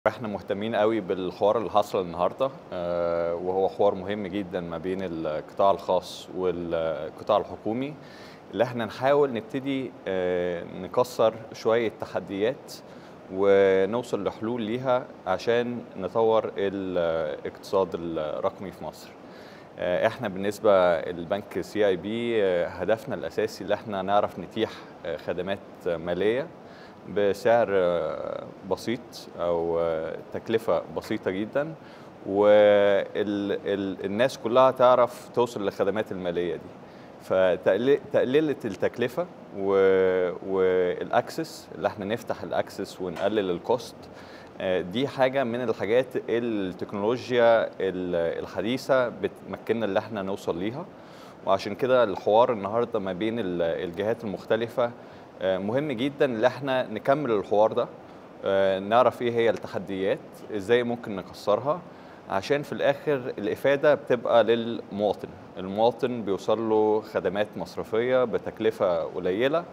احنا مهتمين قوي بالحوار اللي حصل النهارده آه، وهو حوار مهم جدا ما بين القطاع الخاص والقطاع الحكومي اللي احنا نحاول نبتدي آه، نكسر شويه تحديات ونوصل لحلول ليها عشان نطور الاقتصاد الرقمي في مصر آه، احنا بالنسبه للبنك سي اي بي هدفنا الاساسي اللي احنا نعرف نتيح آه، خدمات ماليه بسعر آه، بسيط او آه، تكلفه بسيطه جدا والناس كلها تعرف توصل للخدمات الماليه دي فتقللت التكلفه و- والاكسس اللي احنا نفتح الاكسس ونقلل الكوست آه، دي حاجه من الحاجات التكنولوجيا ال- الحديثه بتمكننا اللي احنا نوصل ليها وعشان كده الحوار النهارده ما بين ال- الجهات المختلفه آه، مهم جدا ان احنا نكمل الحوار ده آه، نعرف ايه هي التحديات ازاي ممكن نكسرها عشان في الاخر الافاده بتبقى للمواطن المواطن بيوصل له خدمات مصرفيه بتكلفه قليله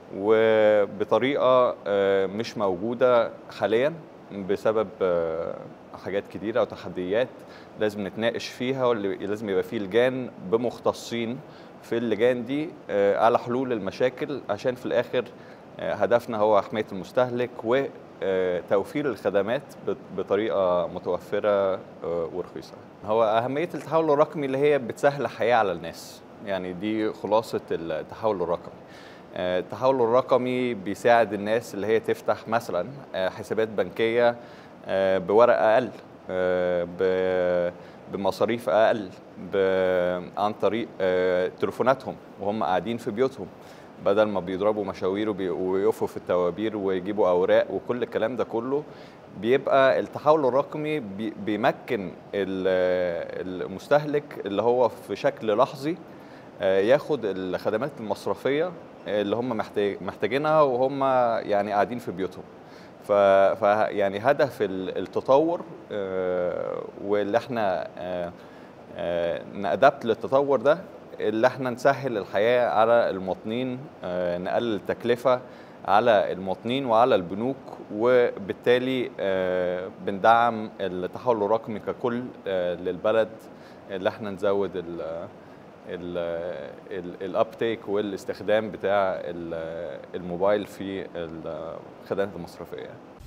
وبطريقه آه، مش موجوده حاليا بسبب آه، حاجات كتيرة وتحديات لازم نتناقش فيها واللي لازم يبقى فيه لجان بمختصين في اللجان دي آه، على حلول المشاكل عشان في الآخر آه، هدفنا هو حماية المستهلك وتوفير الخدمات بط- بطريقة متوفرة آه، ورخيصة هو أهمية التحول الرقمي اللي هي بتسهل الحياة على الناس يعني دي خلاصة التحول الرقمي آه، التحول الرقمي بيساعد الناس اللي هي تفتح مثلا آه، حسابات بنكية آه، بورق أقل آه، ب- بمصاريف أقل ب- عن طريق آه، تليفوناتهم وهم قاعدين في بيوتهم بدل ما بيضربوا مشاوير وبي- ويقفوا في التوابير ويجيبوا أوراق وكل الكلام ده كله بيبقى التحول الرقمي بي- بيمكن ال- المستهلك اللي هو في شكل لحظي آه، ياخد الخدمات المصرفيه اللي هم محتاج محتاجينها وهم يعني قاعدين في بيوتهم ف ف- يعني هدف ال- التطور آه، واللي احنا آه، آه، نأدبت للتطور ده اللي احنا نسهل الحياه على المواطنين آه، نقلل التكلفه على المواطنين وعلى البنوك وبالتالي آه، بندعم التحول الرقمي ككل آه، للبلد اللي احنا نزود ال الابتيك والاستخدام بتاع ال- الموبايل في الخدمات المصرفيه